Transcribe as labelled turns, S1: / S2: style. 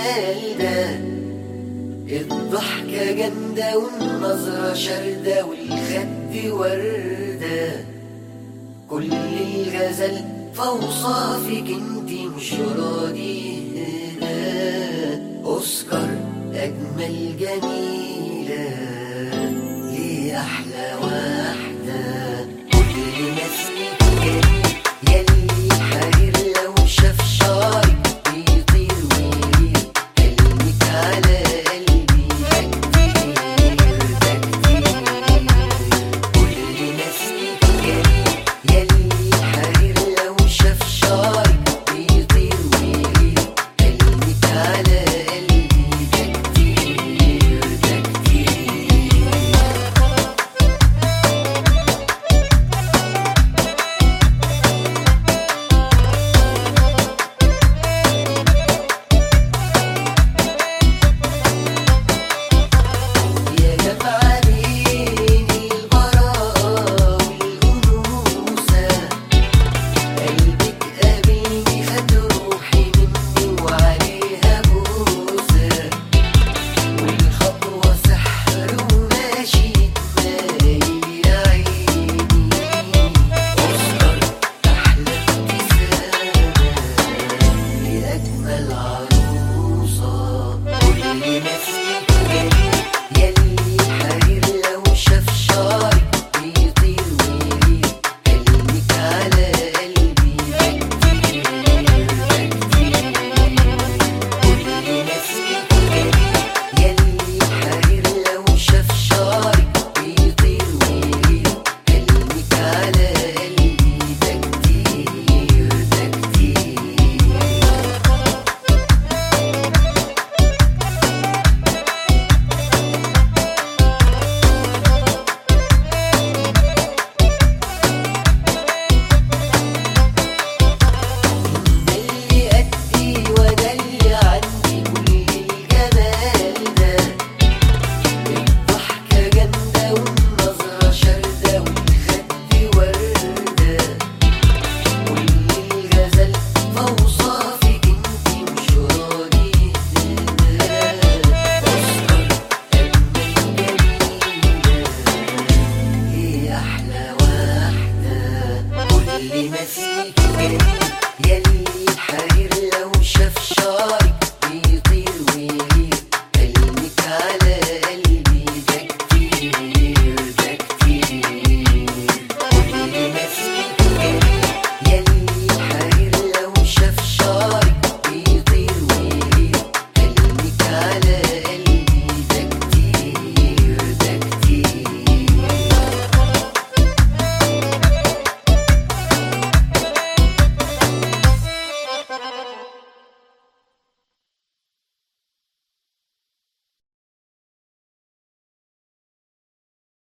S1: الجمال ده الضحكة جامدة والنظرة شاردة والخد وردة كل الغزل فوصافك انتي مش راضي هنا اوسكار اجمل جميلة ليه احلى واحدة كل ما فيك جميل يلي حرير لو شاف شعرك بيطير ويطير قلبك على قلبي ده كتير ده كتير كل ما فيك جميل يلي حرير لو شاف شعرك بيطير ويطير قلبك على قلبي ده كتير ده كتير يا جمع بين البراءة والأنوثة قلبك قابلني خد روحي مني وعليها بوسة والخطوة سحر وماشي تمايل يا عيني أسهر أحلى ابتسامة لأجمل عروسة كل ما